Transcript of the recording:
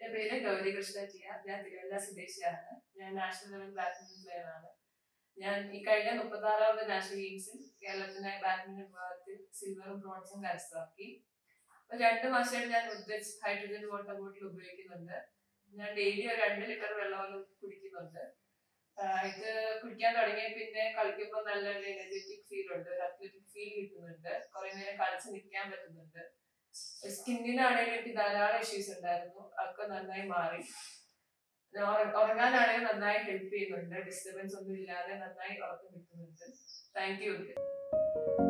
എന്റെ പേര് ഗൗരി കൃഷ്ണ ടിയ ഞാൻ തിരുവല്ല സ്വദേശിയാണ് ഞാൻ നാഷണൽ ലെവൽ ബാഡ്മിന്റൺ പ്ലെയർ ആണ് ഞാൻ ഈ കഴിഞ്ഞ മുപ്പത്തി ആറാമത് നാഷണൽ ഗെയിംസിൽ കേരളത്തിന് ബാഡ്മിന്റൺ വിഭാഗത്തിൽ സിൽവറും ബ്രോൺസും കരസ്ഥമാക്കി അപ്പൊ രണ്ട് മാസമായിട്ട് ഞാൻ ഉദ്ദേശിച്ച് ഹൈഡ്രജൻ വാട്ടർ ബോട്ടിൽ ഉപയോഗിക്കുന്നുണ്ട് ഞാൻ ഡെയിലി ഒരു രണ്ട് ലിറ്റർ വെള്ളം കുടിക്കുന്നുണ്ട് ആഹ് ഇത് കുടിക്കാൻ തുടങ്ങിയ പിന്നെ കളിക്കുമ്പോൾ നല്ലൊരു എനർജറ്റിക് ഫീൽ ഉണ്ട് ഒരു അത്ലറ്റിക് ഫീൽ കിട്ടുന്നുണ്ട് കുറെ നേരം കളിച്ച് നിൽക്കാൻ പറ്റുന്നുണ്ട് സ്കിന്നിനാണെങ്കിലും എനിക്ക് ധാരാളം ഇഷ്യൂസ് ഉണ്ടായിരുന്നു അതൊക്കെ നന്നായി മാറി ഉറ- ഉറങ്ങാനാണെങ്കിൽ നന്നായി ഹെൽപ്പ് ചെയ്യുന്നുണ്ട് ഡിസ്റ്റർബൻസ് ഒന്നും ഇല്ലാതെ നന്നായി ഉറക്കം കിട്ടുന്നുണ്ട് താങ്ക് യു